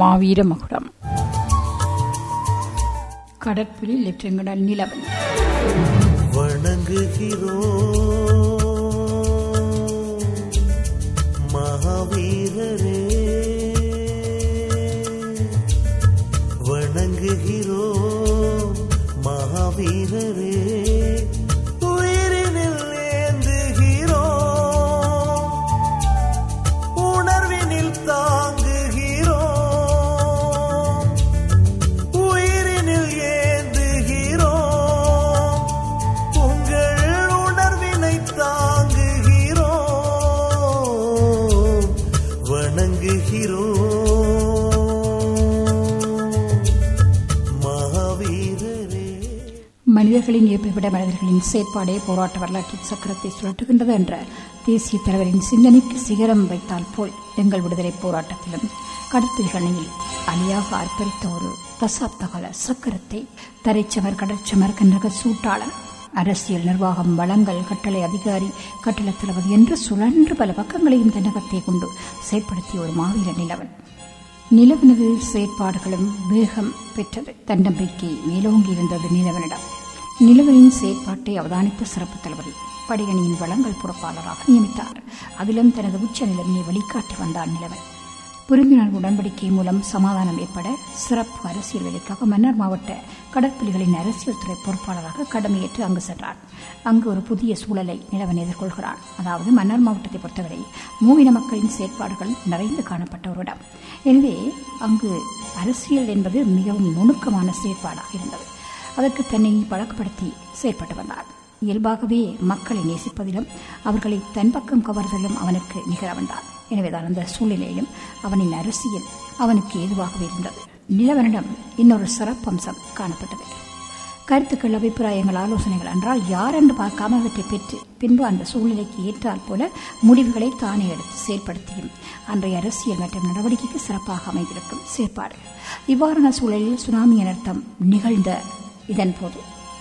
மாவீர மகுடம் கடற்புலி லெப்டினல் நிலவன் வணங்குகிறோம் மகாவீரரே வணங்குகிறோம் மகாவீரரே உயிரினில் ஏந்துகிறோம் உணர்வினில் தாங்குகிறோம் உயிரினில் ஏந்துகிறோம் உங்கள் உணர்வினை தாங்குகிறோம் வணங்குகிறோம் மகாவீரரே மனிதர்களின் இயல்பை விட மனிதர்களின் செயற்பாடே போராட்ட வரலாற்றின் சக்கரத்தை சுழற்றுகின்றது என்ற தேசிய தலைவரின் சிந்தனைக்கு சிகரம் வைத்தால் போல் எங்கள் விடுதலை போராட்டத்திலும் கடற்புலிகளில் அழியாக அர்ப்பரித்த ஒரு தசாப்தகால சக்கரத்தை தரைச்சமர் கடற்சமர் கன்றக சூட்டாளன் அரசியல் நிர்வாகம் வளங்கள் கட்டளை அதிகாரி கட்டள தளபதி என்று சுழன்று பல பக்கங்களையும் தன்னகத்தை கொண்டு செயற்படுத்திய ஒரு மாவீர நிலவன் நிலவனது செயற்பாடுகளும் வேகம் பெற்றது தன்னம்பிக்கை மேலோங்கி இருந்தது நிலவனிடம் நிலவனின் செயற்பாட்டை அவதானித்த சிறப்பு தளபதி படையணியின் வளங்கள் பொறுப்பாளராக நியமித்தார் அதிலும் தனது உச்ச நிலைமையை வெளிக்காட்டி வந்தார் நிலவன் புரிந்துணர்வு உடன்படிக்கை மூலம் சமாதானம் ஏற்பட சிறப்பு அரசியல் வேலைக்காக மன்னார் மாவட்ட கடற்புலிகளின் அரசியல் துறை பொறுப்பாளராக கடமையேற்று அங்கு சென்றார் அங்கு ஒரு புதிய சூழலை நிலவன் எதிர்கொள்கிறார் அதாவது மன்னார் மாவட்டத்தை பொறுத்தவரை மூவின மக்களின் செயற்பாடுகள் நிறைந்து காணப்பட்ட ஒரு இடம் எனவே அங்கு அரசியல் என்பது மிகவும் நுணுக்கமான செயற்பாடாக இருந்தது அதற்கு தன்னை பழக்கப்படுத்தி செயற்பட்டு வந்தார் இயல்பாகவே மக்களை நேசிப்பதிலும் அவர்களை தன் பக்கம் கவர்தலும் அவனுக்கு நிகர வந்தார் எனவேதான் அந்த சூழ்நிலையிலும் அவனின் அரசியல் அவனுக்கு ஏதுவாகவே இருந்தது நிலவனிடம் இன்னொரு சிறப்பம்சம் காணப்பட்டது கருத்துக்கள் அபிப்பிராயங்கள் ஆலோசனைகள் என்றால் யார் என்று பார்க்காம அவற்றை பெற்று பின்பு அந்த சூழ்நிலைக்கு ஏற்றால் போல முடிவுகளை தானே எடுத்து செயல்படுத்தியும் அன்றைய அரசியல் மற்றும் நடவடிக்கைக்கு சிறப்பாக அமைந்திருக்கும் செயற்பாடு இவ்வாறான சூழலில் சுனாமி அனர்த்தம் நிகழ்ந்த இதன் போது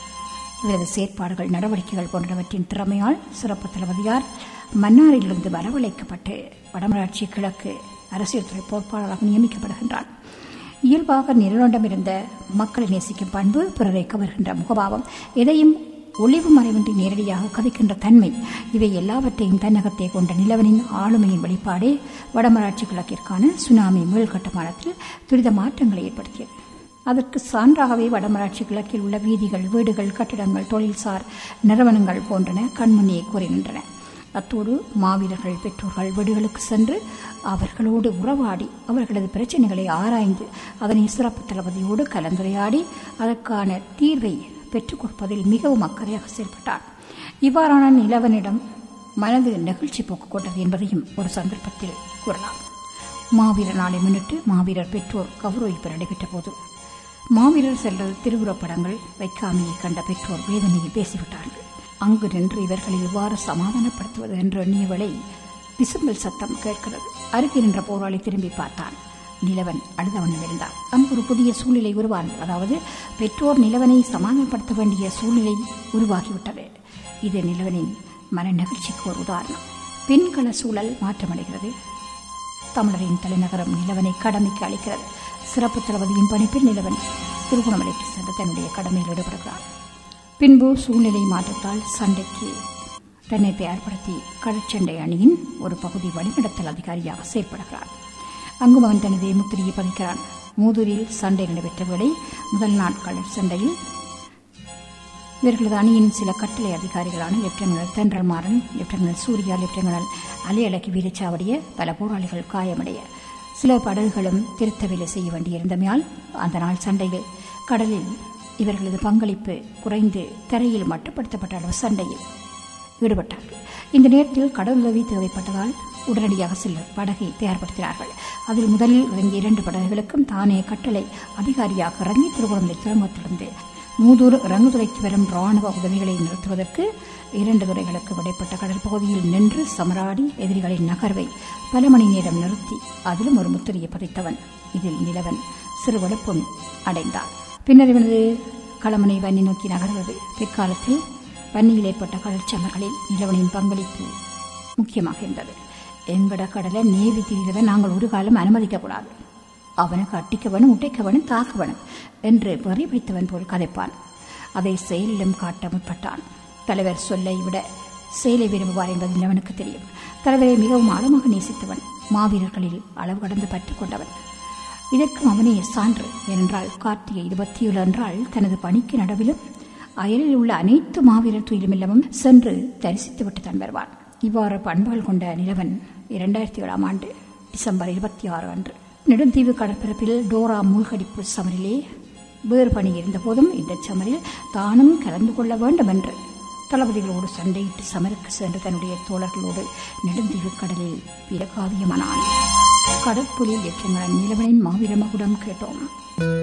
இவரது செயற்பாடுகள் நடவடிக்கைகள் போன்றவற்றின் திறமையால் சிறப்பு தளபதியார் மன்னாரிலிருந்து வரவழைக்கப்பட்டு வடமராட்சி கிழக்கு அரசியல் துறை பொறுப்பாளராக நியமிக்கப்படுகின்றார் இயல்பாக நிறுவனம் இருந்த மக்களை நேசிக்கும் பண்பு பிறரை கவர்கின்ற முகபாவம் எதையும் ஒளிவு மறைவின்றி நேரடியாக கதைக்கின்ற தன்மை இவை எல்லாவற்றையும் தன்னகத்தை கொண்ட நிலவனின் ஆளுமையின் வெளிப்பாடே வடமராட்சி கிழக்கிற்கான சுனாமி மீள் கட்டுமானத்தில் துரித மாற்றங்களை ஏற்படுத்தியது அதற்கு சான்றாகவே வடமராட்சி கிழக்கில் உள்ள வீதிகள் வீடுகள் கட்டிடங்கள் தொழில்சார் நிறுவனங்கள் போன்றன கண்முன்னே கூறுகின்றன அத்தோடு மாவீரர்கள் பெற்றோர்கள் வீடுகளுக்கு சென்று அவர்களோடு உறவாடி அவர்களது பிரச்சனைகளை ஆராய்ந்து அதனை சிறப்பு தளபதியோடு கலந்துரையாடி அதற்கான தீர்வை பெற்றுக் கொடுப்பதில் மிகவும் அக்கறையாக செயல்பட்டார் இவ்வாறான நிலவனிடம் மனது நெகிழ்ச்சி போக்கு கொண்டது என்பதையும் ஒரு சந்தர்ப்பத்தில் கூறலாம் மாவீரர் நாளை முன்னிட்டு மாவீரர் பெற்றோர் கௌரவிப்பு நடைபெற்ற போது மாவீரர் செல்வது திருவுருவப்படங்கள் வைக்காமையை கண்ட பெற்றோர் வேதனையில் பேசிவிட்டார்கள் அங்கு நின்று இவர்களை இவ்வாறு சமாதானப்படுத்துவது என்ற எண்ணியவளை விசும்பல் சத்தம் கேட்கிறது அருகே நின்ற போராளி திரும்பி பார்த்தான் நிலவன் அழுதவண்ணம் இருந்தான் அங்கு ஒரு புதிய சூழ்நிலை உருவானது அதாவது பெற்றோர் நிலவனை சமாதானப்படுத்த வேண்டிய சூழ்நிலை உருவாகிவிட்டது இது நிலவனின் மன நெகிழ்ச்சிக்கு ஒரு உதாரணம் பெண்கள சூழல் மாற்றமடைகிறது தமிழரின் தலைநகரம் நிலவனை கடமைக்கு அளிக்கிறது சிறப்பு தளபதியின் பணிப்பில் நிலவன் திருகோணமலைக்கு சென்று தன்னுடைய கடமையில் ஈடுபடுகிறார் பின்பு சூழ்நிலை மாற்றத்தால் சண்டைக்கு தன்னை தயார்படுத்தி கடற்சண்டை அணியின் ஒரு பகுதி வழிநடத்தல் அதிகாரியாக செயல்படுகிறார் அங்கும் அவன் தனது முத்திரையை பதிக்கிறான் மூதூரில் சண்டை நடைபெற்ற வேளை முதல் நாள் கடற்சண்டையில் இவர்களது அணியின் சில கட்டளை அதிகாரிகளான லெப்டினல் தென்றல்மாறன் லெப்டினல் சூர்யா லெப்டினல் அலையழகி வீரச்சாவடிய பல போராளிகள் காயமடைய சில படகுகளும் திருத்த வேலை செய்ய வேண்டியிருந்தமையால் அந்த நாள் சண்டையில் கடலில் இவர்களது பங்களிப்பு குறைந்து தரையில் மட்டுப்படுத்தப்பட்ட அளவு சண்டையில் ஈடுபட்டார்கள் இந்த நேரத்தில் கடலுதவி தேவைப்பட்டதால் உடனடியாக சிலர் படகை தயார்படுத்தினார்கள் அதில் முதலில் இறங்கிய இரண்டு படகுகளுக்கும் தானே கட்டளை அதிகாரியாக இறங்கி திருவண்ணாமலை துறைமுகத்திலிருந்து மூதூர் இறங்குதுறைக்கு வரும் ராணுவ உதவிகளை நிறுத்துவதற்கு இரண்டு துறைகளுக்கு இடைப்பட்ட கடல் பகுதியில் நின்று சமராடி எதிரிகளின் நகர்வை பல மணி நேரம் நிறுத்தி அதிலும் ஒரு முத்திரையை பதித்தவன் இதில் நிலவன் சிறு வெளுப்பும் அடைந்தான் பின்னர் இவனது களமனை வன்னி நோக்கி நகர்வது பிற்காலத்தில் வன்னியில் ஏற்பட்ட கடற்சமர்களில் நிலவனின் பங்களிப்பு முக்கியமாக இருந்தது எங்கட கடலை நேவி திரிகிறதை நாங்கள் ஒரு காலம் அனுமதிக்கக்கூடாது அவனுக்கு அட்டிக்க வேணும் உடைக்க வேணும் தாக்க வேணும் என்று வெறி பிடித்தவன் போல் கதைப்பான் அதை செயலிலும் காட்ட முற்பட்டான் தலைவர் சொல்லை விட செயலை விரும்புவார் என்பது அவனுக்கு தெரியும் தலைவரை மிகவும் ஆழமாக நேசித்தவன் மாவீரர்களில் அளவு கடந்து பற்றுக் கொண்டவன் இதற்கும் அவனே சான்று ஏனென்றால் கார்த்திகை இருபத்தி ஏழு என்றால் தனது பணிக்கு நடுவிலும் அயலில் உள்ள அனைத்து மாவீரர் துயிலுமில்லமும் சென்று தரிசித்துவிட்டு தான் வருவான் இவ்வாறு பண்புகள் கொண்ட நிலவன் இரண்டாயிரத்தி ஏழாம் ஆண்டு டிசம்பர் இருபத்தி ஆறு அன்று நெடுந்தீவு கடற்பரப்பில் டோரா மூழ்கடிப்பு சமரிலே வேறு பணி இருந்தபோதும் இந்த சமரில் தானும் கலந்து கொள்ள வேண்டும் என்று தளபதிகளோடு சண்டையிட்டு சமருக்கு சென்று தன்னுடைய தோழர்களோடு நெடுந்தீவு கடலில் பிரகாவியமானான் கடற்புலி லட்சங்களின் நிலவனின் மாவீர மகுடம் கேட்டோம்